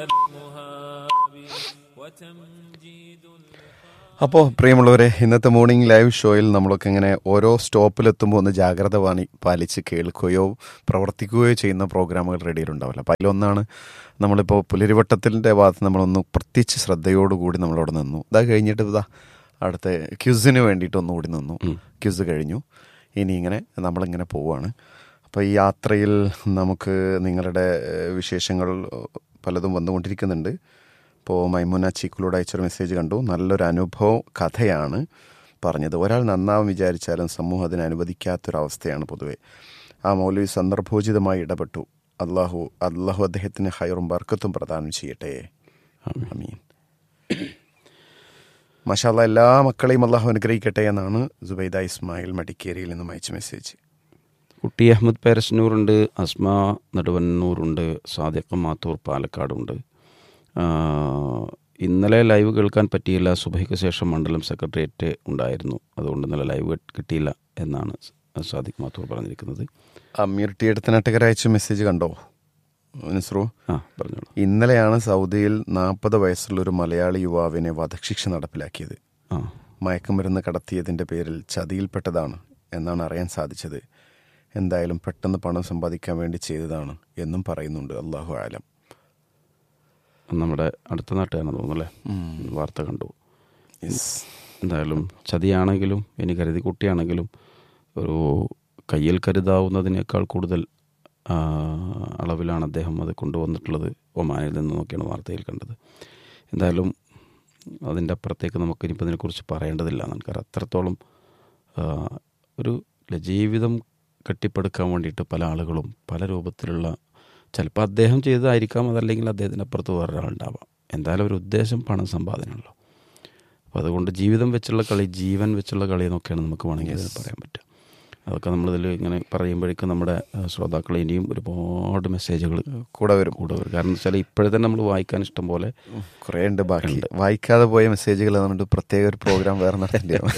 അപ്പോൾ പ്രിയമുള്ളവരെ ഇന്നത്തെ മോർണിംഗ് ലൈവ് ഷോയിൽ നമ്മളൊക്കെ ഇങ്ങനെ ഓരോ സ്റ്റോപ്പിലെത്തുമ്പോൾ ഒന്ന് ജാഗ്രത വാണി പാലിച്ച് കേൾക്കുകയോ പ്രവർത്തിക്കുകയോ ചെയ്യുന്ന പ്രോഗ്രാമുകൾ റെഡിയിലുണ്ടാവില്ല അപ്പോൾ അതിലൊന്നാണ് നമ്മളിപ്പോൾ പുലരിവട്ടത്തിൻ്റെ ഭാഗത്ത് നമ്മളൊന്ന് പ്രത്യേകിച്ച് ശ്രദ്ധയോടുകൂടി നമ്മളവിടെ നിന്നു ഇതാ കഴിഞ്ഞിട്ട് ഇതാ അടുത്ത ക്യുസിന് വേണ്ടിയിട്ട് ഒന്നുകൂടി നിന്നു ക്യുസ് കഴിഞ്ഞു ഇനി ഇങ്ങനെ നമ്മളിങ്ങനെ പോവുകയാണ് അപ്പോൾ ഈ യാത്രയിൽ നമുക്ക് നിങ്ങളുടെ ഏഹ്, വിശേഷങ്ങൾ പലതും വന്നുകൊണ്ടിരിക്കുന്നുണ്ട് ഇപ്പോൾ മൈമുന ചീക്കിലൂടെ അയച്ചൊരു മെസ്സേജ് കണ്ടു നല്ലൊരു അനുഭവ കഥയാണ് പറഞ്ഞത് ഒരാൾ നന്നാവും വിചാരിച്ചാലും സമൂഹം അതിനെ അനുവദിക്കാത്തൊരവസ്ഥയാണ് പൊതുവെ ആ മൗലവി സന്ദർഭോചിതമായി ഇടപെട്ടു അള്ളാഹു അള്ളാഹു അദ്ദേഹത്തിന് ഹൈറും ബർക്കത്തും പ്രദാനം ചെയ്യട്ടെ അമീൻ മഷാല്ല എല്ലാ മക്കളെയും അള്ളാഹു അനുഗ്രഹിക്കട്ടെ എന്നാണ് സുബൈദ ഇസ്മായിൽ മടിക്കേരിയിൽ നിന്നും അയച്ച മെസ്സേജ് കുട്ടി അഹമ്മദ് പേരശ്നൂറുണ്ട് അസ്മ നെടുവന്നൂറുണ്ട് സാദിഖ് മാത്തൂർ പാലക്കാടുണ്ട് ആ, ഇന്നലെ ലൈവ് കേൾക്കാൻ പറ്റിയില്ല സുബൈക്ക് ശേഷം മണ്ഡലം സെക്രട്ടേറിയറ്റ് ഉണ്ടായിരുന്നു അതുകൊണ്ട് ഇന്നലെ ലൈവ് കിട്ടിയില്ല എന്നാണ് സാദിഖ് മാത്തൂർ പറഞ്ഞിരിക്കുന്നത് അമീർ ടി എടുത്തനാട്ടുകാർ അയച്ച മെസ്സേജ് കണ്ടോ നസ്രു ആ പറഞ്ഞോളൂ ഇന്നലെയാണ് സൗദിയിൽ നാൽപ്പത് വയസ്സുള്ള ഒരു മലയാളി യുവാവിനെ വധശിക്ഷ നടപ്പിലാക്കിയത് ആ മയക്കുമരുന്ന് കടത്തിയതിൻ്റെ പേരിൽ ചതിയിൽപ്പെട്ടതാണ് എന്നാണ് അറിയാൻ സാധിച്ചത് എന്തായാലും പെട്ടെന്ന് പണം സമ്പാദിക്കാൻ വേണ്ടി ചെയ്തതാണ് എന്നും പറയുന്നുണ്ട് അള്ളാഹു ആലം നമ്മുടെ അടുത്ത നാട്ടുകാരാണ് തോന്നുന്നു അല്ലേ വാർത്ത കണ്ടു യെസ് എന്തായാലും ചതിയാണെങ്കിലും ഇനി കരുതി കുട്ടിയാണെങ്കിലും ഒരു കയ്യിൽ കരുതാവുന്നതിനേക്കാൾ കൂടുതൽ ആ, അളവിലാണ് അദ്ദേഹം അത് കൊണ്ടുവന്നിട്ടുള്ളത് ഒമാനിൽ നിന്ന് നോക്കിയാണ് വാർത്തയിൽ കണ്ടത് എന്തായാലും അതിൻ്റെ അപ്പുറത്തേക്ക് നമുക്ക് ഇനിയിപ്പോൾ ഇതിനെക്കുറിച്ച് പറയേണ്ടതില്ല കാരണം അത്രത്തോളം ആ, ഒരു ഇല്ല, ജീവിതം കെട്ടിപ്പടുക്കാൻ വേണ്ടിയിട്ട് പല ആളുകളും പല രൂപത്തിലുള്ള ചിലപ്പോൾ അദ്ദേഹം ചെയ്തതായിരിക്കാം അതല്ലെങ്കിൽ അദ്ദേഹത്തിൻ്റെ അപ്പുറത്ത് വേറൊരാളുണ്ടാവാം എന്തായാലും ഒരു ഉദ്ദേശം പണം സമ്പാദനമല്ലോ അപ്പോൾ അതുകൊണ്ട് ജീവിതം വെച്ചുള്ള കളി ജീവൻ വെച്ചുള്ള കളി എന്നൊക്കെയാണ് നമുക്ക് വേണമെങ്കിൽ അതിന് പറയാൻ പറ്റുക അതൊക്കെ നമ്മളിതിൽ ഇങ്ങനെ പറയുമ്പോഴേക്കും നമ്മുടെ ആ, ശ്രോതാക്കൾ ഇനിയും ഒരുപാട് മെസ്സേജുകൾ കൂടെ വരും കൂടെ വരും കാരണം വെച്ചാൽ ഇപ്പോഴത്തെ നമ്മൾ വായിക്കാൻ ഇഷ്ടം പോലെ കുറേ ഉണ്ട് ബാക്കി വായിക്കാതെ പോയ മെസ്സേജുകൾ എന്നിട്ട് പ്രത്യേക ഒരു പ്രോഗ്രാം വേറെ നടത്തേണ്ടി വരും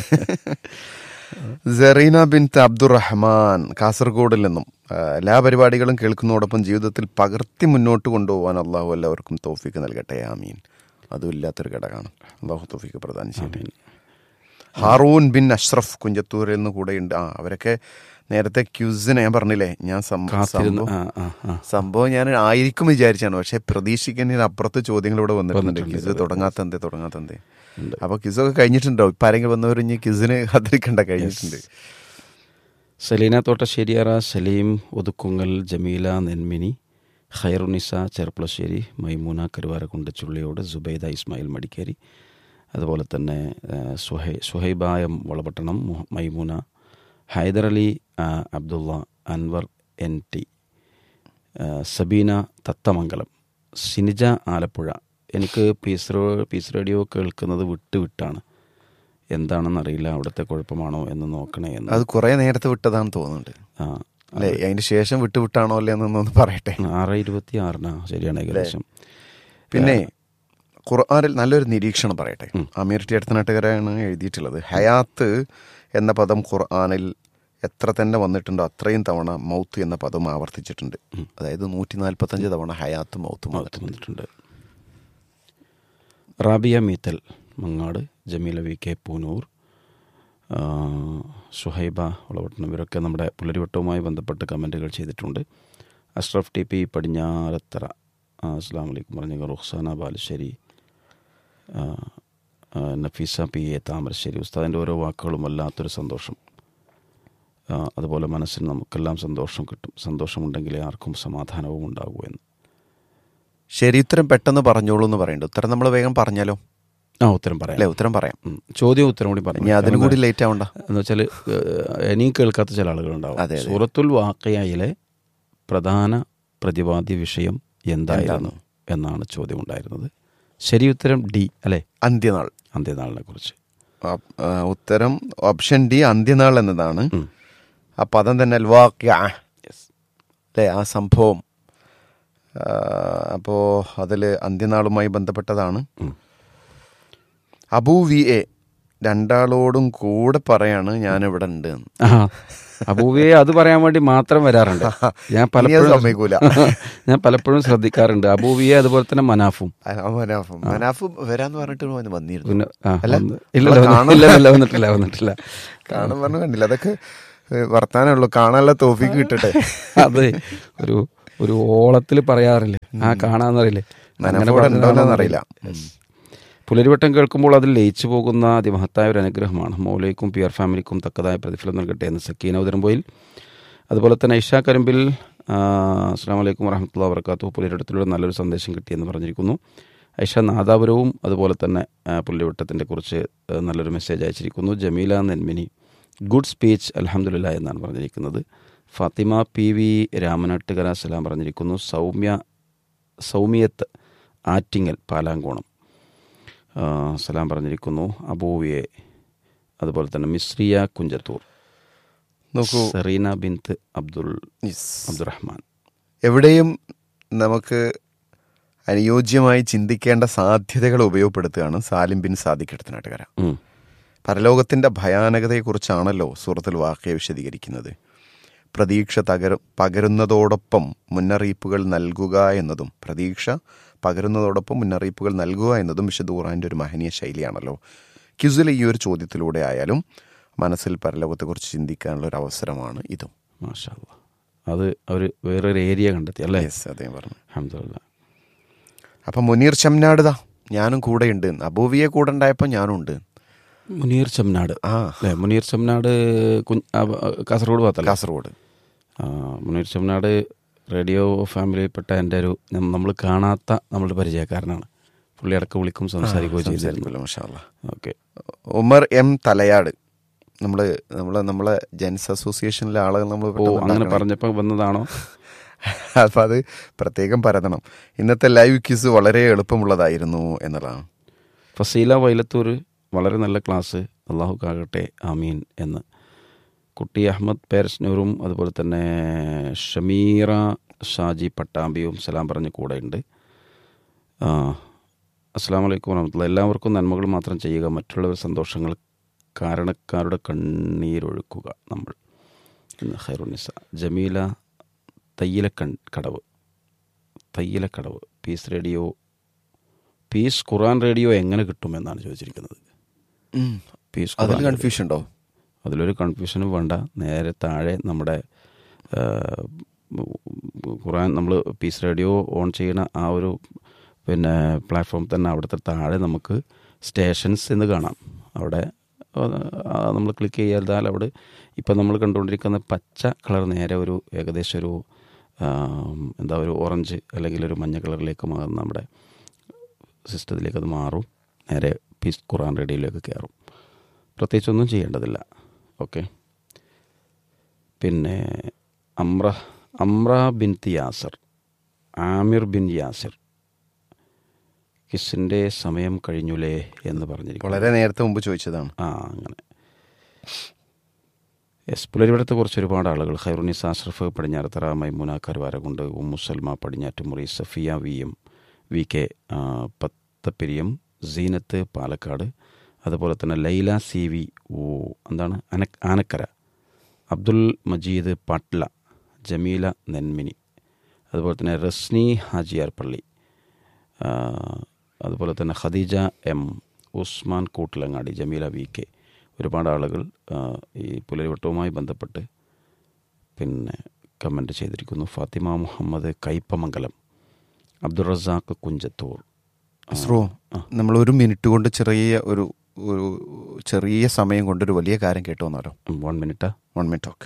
സെറീന ബിൻ അബ്ദുറഹ്മാൻ കാസർഗോഡിൽ നിന്നും ആ, എല്ലാ പരിപാടികളും കേൾക്കുന്നതോടൊപ്പം ജീവിതത്തിൽ പകർത്തി മുന്നോട്ട് കൊണ്ടുപോകാൻ അള്ളാഹു എല്ലാവർക്കും തോഫിക്ക് നൽകട്ടെ ആമീൻ അതും ഇല്ലാത്തൊരു ഘടകമാണ് അള്ളാഹു തോഫിക്ക് പ്രധാനം ചെയ്യട്ടെ ഹാറൂൻ ബിൻ അഷ്റഫ് കുഞ്ചത്തൂരിൽ നിന്ന് കൂടെയുണ്ട് ആ അവരൊക്കെ നേരത്തെ ക്യൂസിന് ഞാൻ പറഞ്ഞില്ലേ ഞാൻ സം- കാത്തിരുന്ന് സംഭവം- ആ ആ ആ സംഭവം ഞാൻ ആയിരിക്കും വിചാരിച്ചാണ് പക്ഷെ പ്രതീക്ഷിക്കുന്നതിന് അപ്പുറത്ത് ചോദ്യങ്ങൾ ഇവിടെ വന്നിട്ടുണ്ട് ക്യൂസ് തുടങ്ങാത്തന്തേ തുടങ്ങാത്തന്തേ അപ്പൊ ക്യൂസൊക്കെ കഴിഞ്ഞിട്ടുണ്ടോ ഇപ്പൊ ആരെങ്കിലും വന്നവർ ഇനി ക്യൂസിന് കാത്തിരിക്കണ്ട കഴിഞ്ഞിട്ടുണ്ട് സലീന തോട്ടശ്ശേരിയറ സലീം ഒതുക്കുങ്ങൽ ജമീല നെന്മിനി ഖൈറുനിസ ചെർപ്പളശ്ശേരി മൈമൂന കരുവാരക്കുണ്ട് ചുള്ളിയോട് സുബൈദ ഇസ്മായിൽ മടിക്കേരി അതുപോലെ തന്നെ ആ, സുഹൈ സുഹൈബായ വളപട്ടണം മുഹ- മൈമൂന ഹൈദരലി ആ, അബ്ദുള്ള അൻവർ എൻ ടി ആ, സബീന തത്തമംഗലം സിനിജ ആലപ്പുഴ എനിക്ക് പീസ് റോ പീസ് റേഡിയോ കേൾക്കുന്നത് വിട്ട് വിട്ടാണ് എന്താണെന്ന് അറിയില്ല അവിടുത്തെ കുഴപ്പമാണോ എന്ന് നോക്കണേ എന്ന് അത് കുറെ നേരത്തെ വിട്ടതാണെന്ന് തോന്നുന്നുണ്ട് ആ അല്ലെ അതിന് ശേഷം വിട്ടു വിട്ടാണോ അല്ലേ എന്നൊന്ന് പറയട്ടെ ആറ് ഇരുപത്തി ആറിനാ ശരിയാണ് ഏകദേശം പിന്നെ ഖുർആനിൽ നല്ലൊരു നിരീക്ഷണം പറയട്ടെ അമീർ ടി അടുത്തനാട്ടുകാരാണ് എഴുതിയിട്ടുള്ളത് ഹയാത്ത് എന്ന പദം ഖുർആനിൽ എത്ര തന്നെ വന്നിട്ടുണ്ടോ അത്രയും തവണ മൗത്ത് എന്ന പദം ആവർത്തിച്ചിട്ടുണ്ട് അതായത് നൂറ്റി നാൽപ്പത്തഞ്ച് തവണ ഹയാത്ത് മൗത്ത് ഭാഗത്ത് വന്നിട്ടുണ്ട് റാബിയ മീത്തൽ മങ്ങാട് ജമീല വി കെ പൂനൂർ ആ, സുഹൈബ ഉളവട്ടണം ഇവരൊക്കെ നമ്മുടെ പുലരിവട്ടവുമായി ബന്ധപ്പെട്ട് കമൻറ്റുകൾ ചെയ്തിട്ടുണ്ട് അഷ്റഫ് ടി പി പടിഞ്ഞാറത്തറ ആ, അസ്സാം വലൈക്കും പറഞ്ഞ റുഖ്സാന ബാലുശ്ശേരി ആ, ആ, നഫീസ പി എ താമരശ്ശേരി ഉസ്താദിൻ്റെ ഓരോ വാക്കുകളും വല്ലാത്തൊരു സന്തോഷം ആ, അതുപോലെ മനസ്സിന് നമുക്കെല്ലാം സന്തോഷം കിട്ടും സന്തോഷമുണ്ടെങ്കിലേ ആർക്കും സമാധാനവും ഉണ്ടാകൂ എന്ന് ശരി ഉത്തരം പെട്ടെന്ന് പറഞ്ഞോളൂ എന്ന് പറയുന്നുണ്ട് ഉത്തരം നമ്മൾ വേഗം പറഞ്ഞാലോ ആ ഉത്തരം പറയാം അല്ലെ ഉത്തരം പറയാം ഉം. ചോദ്യം ഉത്തരം കൂടി പറഞ്ഞു ഇനി അതിനും കൂടി ലേറ്റ് ആവണ്ട എന്ന് വെച്ചാൽ ഇനിയും കേൾക്കാത്ത ചില ആളുകളുണ്ടാവും അതെ, അതെ. സൂറത്തുൽ വാക്കയയിലെ പ്രധാന പ്രതിപാദ്യ വിഷയം എന്തായിരുന്നു എന്നാണ് ചോദ്യം ഉണ്ടായിരുന്നത് ശരി ഉത്തരം ഡി അല്ലേ അന്ത്യനാൾ അന്ത്യനാളിനെ കുറിച്ച് ആ, ആ, ഉത്തരം ഓപ്ഷൻ ഡി അന്ത്യനാൾ എന്നതാണ് ഉം. ആ പദം തന്നെ അൽവാക്യ അല്ലേ ആ സംഭവം അപ്പോൾ അതിൽ അന്ത്യനാളുമായി ബന്ധപ്പെട്ടതാണ് ഉം. അബൂ വി എ രണ്ടാളോടും കൂടെ പറയാണ് ഞാൻ ഇവിടെ ഉണ്ട് എന്ന്. ആ അബൂബിയെ അത് പറയാൻ വേണ്ടി മാത്രം വരാറുണ്ട് ഞാൻ ഇനി അത് പലപ്പോഴും സമ്മതിക്കൂല. ഞാൻ പലപ്പോഴും ശ്രദ്ധിക്കാറുണ്ട് അബൂബിയെ അതുപോലെ തന്നെ മനാഫും ആ, മനാഫ് മനാഫ് വരാന്ന് പറഞ്ഞിട്ട് ഓന് വന്നിരുന്നു പിന്നെ ആ, അല്ല, വന്ന്- ഇല്ല നമ്മളെ ഇല്ല, കാണാൻ- ഇല്ല ഇല്ല വന്നിട്ടില്ല വന്നിട്ടില്ല കാണാൻ പറഞ്ഞു കണ്ടില്ല അതൊക്കെ ഏ, വർത്താനമുള്ളൂ കാണാനുള്ള തോഫിക്ക് കിട്ടട്ടെ അതെ ഒരു ഒരു ഓളത്തിൽ പറയാറില്ലേ ആ കാണാന്നറിയില്ലേ മനപ്പോടെ ഉണ്ടോന്ന് അറിയില്ല പുലരിവട്ടം കേൾക്കുമ്പോൾ അതിൽ ലയിച്ചു പോകുന്ന അതിമഹത്തായ ഒരു അനുഗ്രഹമാണ് മോലയ്ക്കും പി ആർ ഫാമിലിക്കും തക്കതായ പ്രതിഫലം നൽകട്ടെ എന്ന് സക്കീന ഉദരംപോയിൽ അതുപോലെ തന്നെ ഇഷ കരിമ്പിൽ ആ, അസ്സാം വലൈക്കും വറഹമത്തുള്ള വർക്കാത്തു പുലരിവട്ടത്തിലൂടെ നല്ലൊരു സന്ദേശം കിട്ടിയെന്ന് പറഞ്ഞിരിക്കുന്നു ഐഷ നാദാപുരവും അതുപോലെ തന്നെ ആ, പുലരിവട്ടത്തിൻ്റെ കുറിച്ച് ആ, നല്ലൊരു മെസ്സേജ് അയച്ചിരിക്കുന്നു ജമീല നെന്മിനി ഗുഡ് സ്പീച്ച് അലഹമുല്ല എന്നാണ് പറഞ്ഞിരിക്കുന്നത് ഫാത്തിമ പി വി രാമനാട്ടുകര സലാം പറഞ്ഞിരിക്കുന്നു സൗമ്യ സൗമ്യത്ത് ആറ്റിങ്ങൽ പാലാങ്കോണം ആ, സലാം പറഞ്ഞിരിക്കുന്നു അബൂവിയെ അതുപോലെ തന്നെ മിസ്രിയ കുഞ്ചത്തൂർ നോക്കൂ സെറീന ബിന്ത് അബ്ദുൾ Yes. അബ്ദുറഹ്മാൻ എവിടെയും നമുക്ക് അനുയോജ്യമായി ചിന്തിക്കേണ്ട സാധ്യതകൾ ഉപയോഗപ്പെടുത്തുകയാണ് സാലിം ബിൻ സാദിഖ് എടുത്തനാട്ടുകര ഉം. പരലോകത്തിന്റെ ഭയാനകതയെക്കുറിച്ചാണല്ലോ സൂറത്തുൽ വാക്യ വിശദീകരിക്കുന്നത് പ്രതീക്ഷ തകര പകരുന്നതോടൊപ്പം മുന്നറിയിപ്പുകൾ നൽകുക എന്നതും പ്രതീക്ഷ പകരുന്നതോടൊപ്പം മുന്നറിയിപ്പുകൾ നൽകുക എന്നതും വിശുദ്ധ ഖുറാൻ്റെ ഒരു മഹനീയ ശൈലിയാണല്ലോ ക്യുസിലെ ഈ ഒരു ചോദ്യത്തിലൂടെ ആയാലും മനസ്സിൽ പരലോകത്തെക്കുറിച്ച് ചിന്തിക്കാനുള്ള ഒരു അവസരമാണ് ഇതും മാഷാ അല്ലാ. അത് അവർ വേറൊരു ഏരിയ കണ്ടെത്തി അല്ലേ യെസ് അദ്ദേഹം പറഞ്ഞു അഹമ്മദില്ല അപ്പം മുനീർ ചമ്നാടുതാ ഞാനും കൂടെ ഉണ്ട് അബൂവിയെ കൂടെ ഉണ്ടായപ്പോൾ ഞാനും ഉണ്ട് മുനീർ ചെമ്മനാട് ആ അല്ലേ മുനീർ ചെമ്മനാട് കുഞ്ഞ് ആ, കാസർഗോഡ് ഭാഗത്തല്ല കാസർഗോഡ് ആ, മുനീർ ചെമ്മനാട് റേഡിയോ ഫാമിലിയിൽപ്പെട്ട എൻ്റെ ഒരു നമ്മൾ കാണാത്ത നമ്മളുടെ പരിചയക്കാരനാണ് പുള്ളി അടക്കം വിളിക്കും സംസാരിക്കുകയും ചെയ്തിരുന്നു സംസാരിക്കുമല്ലോ, മാഷാ അല്ലാ. ഓക്കെ ഉമർ എം തലയാട് നമ്മള് നമ്മളെ നമ്മളെ ജെൻസ് അസോസിയേഷനിലെ ആളുകൾ നമ്മൾ ഓ അങ്ങനെ പറഞ്ഞപ്പോൾ വന്നതാണോ അപ്പൊ അത് പ്രത്യേകം പരതണം ഇന്നത്തെ ലൈവ് ക്യൂസ് വളരെ എളുപ്പമുള്ളതായിരുന്നു എന്നുള്ളതാണ് ഫസീല വൈലത്തൂർ വളരെ നല്ല ക്ലാസ് അള്ളാഹു കാകട്ടെ ആമീൻ എന്ന് കുട്ടി അഹമ്മദ് പേരസ്നൂറും അതുപോലെ തന്നെ ഷമീറ ഷാജി പട്ടാമ്പിയും സലാം പറഞ്ഞ് കൂടെ ഉണ്ട് അസ്സാം വലൈക്കും വറഹമത്തുള്ള എല്ലാവർക്കും നന്മകൾ മാത്രം ചെയ്യുക മറ്റുള്ളവർ സന്തോഷങ്ങൾ കാരണക്കാരുടെ കണ്ണീരൊഴുക്കുക നമ്മൾ എന്ന് ഖൈറുനിസ ജമീല തയ്യലക്കൺ കടവ് Thayyalakkadavu peace radio peace Quran radio എങ്ങനെ കിട്ടുമെന്നാണ് ചോദിച്ചിരിക്കുന്നത് പീസ് അതിൽ ഖുറാൻ കൺഫ്യൂഷൻ ഉണ്ടോ അതിലൊരു കൺഫ്യൂഷനും വേണ്ട നേരെ താഴെ നമ്മുടെ ആ, ഖുറാൻ നമ്മൾ പീസ് റേഡിയോ ഓൺ ചെയ്യുന്ന ആ ഒരു പിന്നെ പ്ലാറ്റ്ഫോം തന്നെ അവിടുത്തെ താഴെ നമുക്ക് സ്റ്റേഷൻസ് എന്ന് കാണാം അവിടെ നമ്മൾ ക്ലിക്ക് ചെയ്താൽ അവിടെ ഇപ്പം നമ്മൾ കണ്ടുകൊണ്ടിരിക്കുന്ന പച്ച കളർ നേരെ ഒരു ഏകദേശം ഒരു ആ, എന്താ ഒരു ഓറഞ്ച് അല്ലെങ്കിൽ ഒരു മഞ്ഞ കളറിലേക്ക് മാറുന്ന നമ്മുടെ സിസ്റ്റത്തിലേക്ക് അത് മാറും നേരെ പീസ് ഖുറാൻ റേഡിയോയിലേക്ക് കയറും പ്രത്യേകിച്ചൊന്നും ചെയ്യേണ്ടതില്ല ഓക്കെ പിന്നെ Ammar Ammar bin Yasar Amir bin Yasir കിസിൻ്റെ സമയം കഴിഞ്ഞുലേ എന്ന് പറഞ്ഞിരിക്കും വളരെ നേരത്തെ മുമ്പ് ചോദിച്ചതാണ് ആ അങ്ങനെ എസ് പുലരിവിടത്തെ കുറിച്ച് ഒരുപാട് ആളുകൾ Khairunnis Ashraf Padinjarathara Maimuna Karuvarakundu Ummu Salma Padinjattumuri Safiya V M V K ആ, പത്തപ്പിരിയം സീനത്ത് പാലക്കാട് അതുപോലെ തന്നെ ലൈല സി വി ഓ എന്താണ് അന ആനക്കര അബ്ദുൽ മജീദ് പാട്ല ജമീല നെന്മിനി അതുപോലെ തന്നെ റസ്നി ഹാജിയാർ പള്ളി ആ, അതുപോലെ തന്നെ Khadeeja M Usman Koottilangadi Jameela V K ഒരുപാട് ആളുകൾ ആ, ഈ പുലരിവട്ടവുമായി ബന്ധപ്പെട്ട് പിന്നെ കമൻ്റ് ചെയ്തിരിക്കുന്നു ഫാത്തിമ മുഹമ്മദ് കയ്പമംഗലം അബ്ദുൾ റസാഖ് കുഞ്ചത്തൂർ ഇസ്രോ നമ്മൾ ഒരു മിനിറ്റ് കൊണ്ട് ചെറിയ ഒരു ഒരു ചെറിയ സമയം കൊണ്ട് ഒരു വലിയ കാര്യം കേട്ടു വന്നാലോ വൺ മിനിറ്റാ വൺ മിനിറ്റ് ടോക്ക്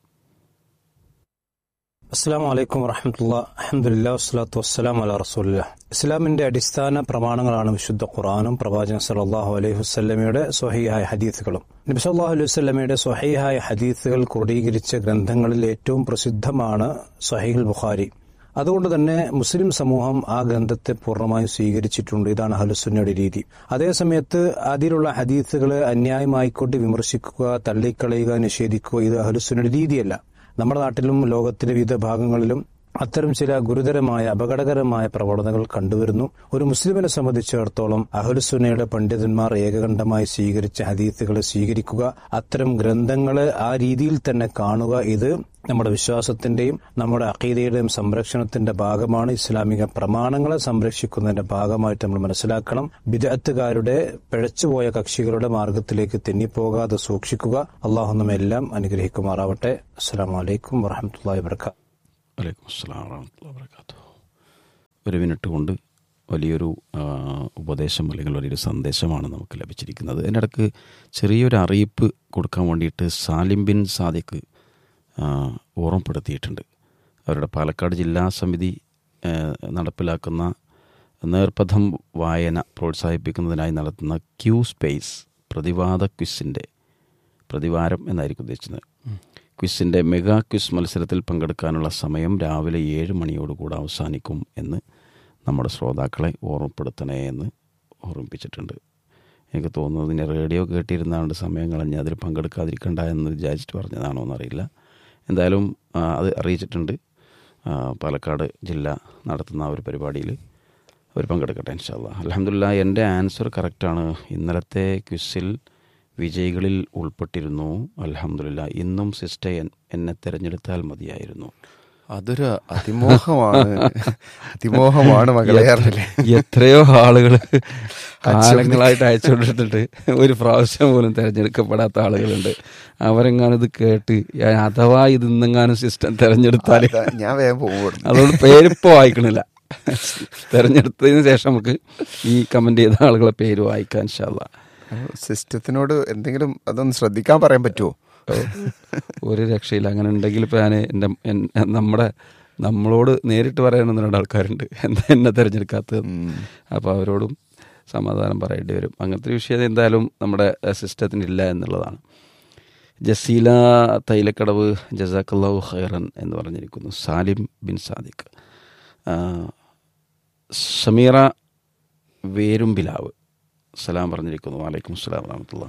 അസ്സാം വലൈക്കും വറഹമത്തുള്ള അഹമ്മദില്ല വസ്സലാത്തു വസ്സലാം അല റസൂലില്ല ഇസ്ലാമിന്റെ അടിസ്ഥാന പ്രമാണങ്ങളാണ് വിശുദ്ധ ഖുറാനും പ്രവാചകൻ സല്ലല്ലാഹു അലൈഹി വസ്ലമയുടെ സ്വഹീഹായ ഹദീസുകളും നബി സല്ലല്ലാഹു അലൈഹി വസ്ലമയുടെ സ്വഹീഹായ ഹദീസുകൾ ക്രോഡീകരിച്ച ഗ്രന്ഥങ്ങളിൽ ഏറ്റവും പ്രസിദ്ധമാണ് സ്വഹീൽ ബുഖാരി അതുകൊണ്ട് തന്നെ മുസ്ലിം സമൂഹം ആ ഗ്രന്ഥത്തെ പൂർണ്ണമായും സ്വീകരിച്ചിട്ടുണ്ട് ഇതാണ് ഹലുസുന്നയുടെ രീതി അതേസമയത്ത് അതിലുള്ള ഹദീസുകളെ അന്യായമായിക്കൊണ്ട് വിമർശിക്കുക തള്ളിക്കളയുക നിഷേധിക്കുക ഇത് ഹലുസുന്നയുടെ രീതിയല്ല നമ്മുടെ നാട്ടിലും ലോകത്തിന്റെ വിവിധ ഭാഗങ്ങളിലും അത്തരം ചില ഗുരുതരമായ അപകടകരമായ പ്രവണതകൾ കണ്ടുവരുന്നു ഒരു മുസ്ലിമിനെ സംബന്ധിച്ചിടത്തോളം അഹുലുസുന്നയുടെ പണ്ഡിതന്മാർ ഏകകണ്ഠമായി സ്വീകരിച്ച ഹദീത്തുകളെ സ്വീകരിക്കുക അത്തരം ഗ്രന്ഥങ്ങളെ ആ രീതിയിൽ തന്നെ കാണുക ഇത് നമ്മുടെ വിശ്വാസത്തിന്റെയും നമ്മുടെ അഖീദയുടെയും സംരക്ഷണത്തിന്റെ ഭാഗമാണ് ഇസ്ലാമിക പ്രമാണങ്ങളെ സംരക്ഷിക്കുന്നതിന്റെ ഭാഗമായിട്ട് നമ്മൾ മനസ്സിലാക്കണം വിദഗ്ധക്കാരുടെ പിഴച്ചുപോയ കക്ഷികളുടെ മാർഗത്തിലേക്ക് തെന്നിപ്പോകാതെ സൂക്ഷിക്കുക അള്ളാഹു നമ്മെല്ലാം അനുഗ്രഹിക്കുമാറാവട്ടെ അസ്സാം വലൈക്കും വറഹമത്തല്ലാ വർക്കാത്തു വലൈക്കും അസ്സലാം വറഹമത്തുള്ള വർക്കാത്തു ഒരു മിനിറ്റ് കൊണ്ട് വലിയൊരു ആ, ഉപദേശം അല്ലെങ്കിൽ വലിയൊരു സന്ദേശമാണ് നമുക്ക് ലഭിച്ചിരിക്കുന്നത് അതിനിടക്ക് ചെറിയൊരു അറിയിപ്പ് കൊടുക്കാൻ വേണ്ടിയിട്ട് സാലിം ബിൻ സാദിഖ് ആ, ഓർമ്മപ്പെടുത്തിയിട്ടുണ്ട് അവരുടെ പാലക്കാട് ജില്ലാ സമിതി ആ, നടപ്പിലാക്കുന്ന നേർപഥം വായന പ്രോത്സാഹിപ്പിക്കുന്നതിനായി നടത്തുന്ന ക്യൂ സ്പേസ് പ്രതിവാദ ക്വിസിൻ്റെ പ്രതിവാരം എന്നായിരിക്കും ഉദ്ദേശിച്ചത് ക്വിസിൻ്റെ മെഗാ ക്വിസ് മത്സരത്തിൽ പങ്കെടുക്കാനുള്ള സമയം രാവിലെ ഏഴ് മണിയോടുകൂടെ അവസാനിക്കും എന്ന് നമ്മുടെ ശ്രോതാക്കളെ ഓർമ്മപ്പെടുത്തണേ എന്ന് ഓർമ്മിപ്പിച്ചിട്ടുണ്ട് എനിക്ക് തോന്നുന്നത് ഇനി റേഡിയോ കേട്ടിരുന്നാണ്ട് സമയം കളഞ്ഞ് അതിൽ പങ്കെടുക്കാതിരിക്കണ്ട എന്ന് വിചാരിച്ചിട്ട് പറഞ്ഞതാണോ എന്നറിയില്ല എന്തായാലും ആ, അത് അറിയിച്ചിട്ടുണ്ട് ആ, പാലക്കാട് ജില്ല നടത്തുന്ന ആ ഒരു പരിപാടിയിൽ അവർ പങ്കെടുക്കട്ടെ ഇൻഷാല്ല അലഹമില്ല എൻ്റെ ആൻസർ കറക്റ്റാണ് ഇന്നലത്തെ ക്വിസിൽ വിജയികളിൽ ഉൾപ്പെട്ടിരുന്നു അലഹമില്ല ഇന്നും സിസ്റ്റർ എൻ- എന്നെ തിരഞ്ഞെടുത്താൽ മതിയായിരുന്നു അതൊരു അതിമോഹമാണ് അതിമോഹമാണ് മകളെ അറിഞ്ഞില്ലേ എത്രയോ ആളുകൾ കാലങ്ങളായിട്ട് അയച്ചുകൊണ്ടിരുന്നിട്ട് ഒരു പ്രാവശ്യം പോലും തിരഞ്ഞെടുക്കപ്പെടാത്ത ആളുകളുണ്ട് അവരെങ്ങാനും ഇത് കേട്ട് ഞാൻ അഥവാ ഇത് ഇന്നെങ്ങാനും സിസ്റ്റം തിരഞ്ഞെടുത്താൽ അതാ, ഞാൻ വേഗം പോകും അതുകൊണ്ട് പേരിപ്പോ വായിക്കണില്ല തെരഞ്ഞെടുത്തതിന് ശേഷം നമുക്ക് ഈ കമന്റ് ചെയ്ത ആളുകളെ പേര് വായിക്കാൻ ഇൻഷാല്ല സിസ്റ്റത്തിനോട് എന്തെങ്കിലും അതൊന്ന് ശ്രദ്ധിക്കാൻ പറയാൻ പറ്റുമോ ഒരു രക്ഷയില്ല അങ്ങനെ ഉണ്ടെങ്കിൽ ഇപ്പം ഞാൻ എൻ്റെ എൻ- നമ്മുടെ നമ്മളോട് നേരിട്ട് പറയണമെന്ന് രണ്ട് ആൾക്കാരുണ്ട് എന്താ എന്നെ തിരഞ്ഞെടുക്കാത്തത് അപ്പോൾ അവരോടും സമാധാനം പറയേണ്ടി വരും അങ്ങനത്തെ ഒരു വിഷയം എന്തായാലും നമ്മുടെ സിസ്റ്റത്തിന് ഇല്ല എന്നുള്ളതാണ് ജസീല തൈലക്കടവ് ജസാഖല്ലാഹു ഖൈറൻ എന്ന് പറഞ്ഞിരിക്കുന്നു സാലിം ബിൻ സാദിഖ് ആ, സമീറ വേരുംബിലാവ് സലാം പറഞ്ഞിരിക്കുന്നു വാലൈക്കും സ്ലാം വറഹമത്തുള്ള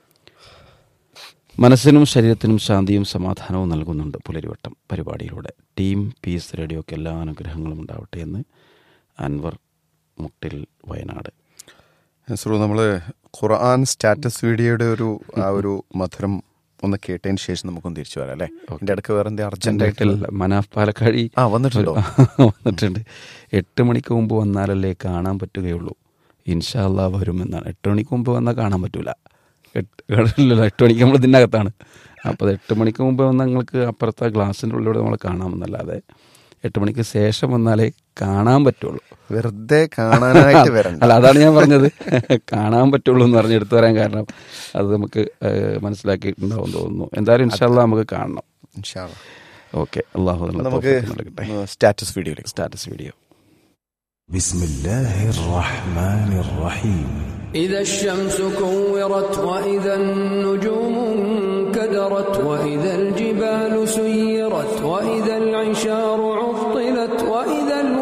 മനസ്സിനും ശരീരത്തിനും ശാന്തിയും സമാധാനവും നൽകുന്നുണ്ട് പുലരിവട്ടം പരിപാടിയിലൂടെ ടീം പീസ് റേഡിയോക്ക് എല്ലാ അനുഗ്രഹങ്ങളും ഉണ്ടാവട്ടെ എന്ന് അൻവർ മുട്ടിൽ വയനാട് നസ്രു നമ്മൾ ഖുർആൻ സ്റ്റാറ്റസ് വീഡിയോയുടെ ഒരു ആ ഒരു മധുരം ഒന്ന് കേട്ടതിന് ശേഷം നമുക്കൊന്ന് തിരിച്ചു വരാം അല്ലേ എൻ്റെ ഇടയ്ക്ക് വേറെ എന്താ അർജന്റ് ആയിട്ടുള്ള അർജന്റായിട്ടില്ല മനാഫ് പാലക്കാടി ആ വന്നിട്ടുണ്ടോ വന്നിട്ടുണ്ട് എട്ട് മണിക്ക് മുമ്പ് വന്നാലല്ലേ കാണാൻ പറ്റുകയുള്ളൂ ഇൻഷാല്ലാ വരുമെന്നാണ് എട്ട് മണിക്ക് മുമ്പ് വന്നാൽ കാണാൻ പറ്റൂല എട്ട് ഇല്ലല്ലോ, എട്ട് മണിക്ക് നമ്മൾ ഇതിനകത്താണ് അപ്പോൾ അത് എട്ട് മണിക്ക് മുമ്പ് വന്നാൽ നിങ്ങൾക്ക് അപ്പുറത്തെ ഗ്ലാസിൻ്റെ ഉള്ളിലൂടെ നമ്മൾ കാണാമെന്നല്ലാതെ എട്ട് മണിക്ക് ശേഷം വന്നാലേ കാണാൻ പറ്റുള്ളൂ വെറുതെ കാണാനായിട്ട് വരണ്ട അല്ല അതാണ് ഞാൻ പറഞ്ഞത് കാണാൻ പറ്റുള്ളൂ എന്ന് പറഞ്ഞ് എടുത്തു വരാൻ കാരണം അത് നമുക്ക് ഏഹ്, മനസ്സിലാക്കിയിട്ടുണ്ടാവും തോന്നുന്നു എന്തായാലും ഇൻഷാല്ല നമുക്ക് കാണണം ഇൻഷാ അള്ളാ. ഓക്കെ അള്ളാഹു അപ്പൊ നല്ല നമുക്ക് തൗഫീഖ് നൽകട്ടെ സ്റ്റാറ്റസ് വീഡിയോയിലേക്ക് സ്റ്റാറ്റസ് വീഡിയോ بسم الله الرحمن الرحيم إذا الشمس كورت وإذا النجوم انكدرت وإذا الجبال سيرت وإذا العشار عطلت وإذا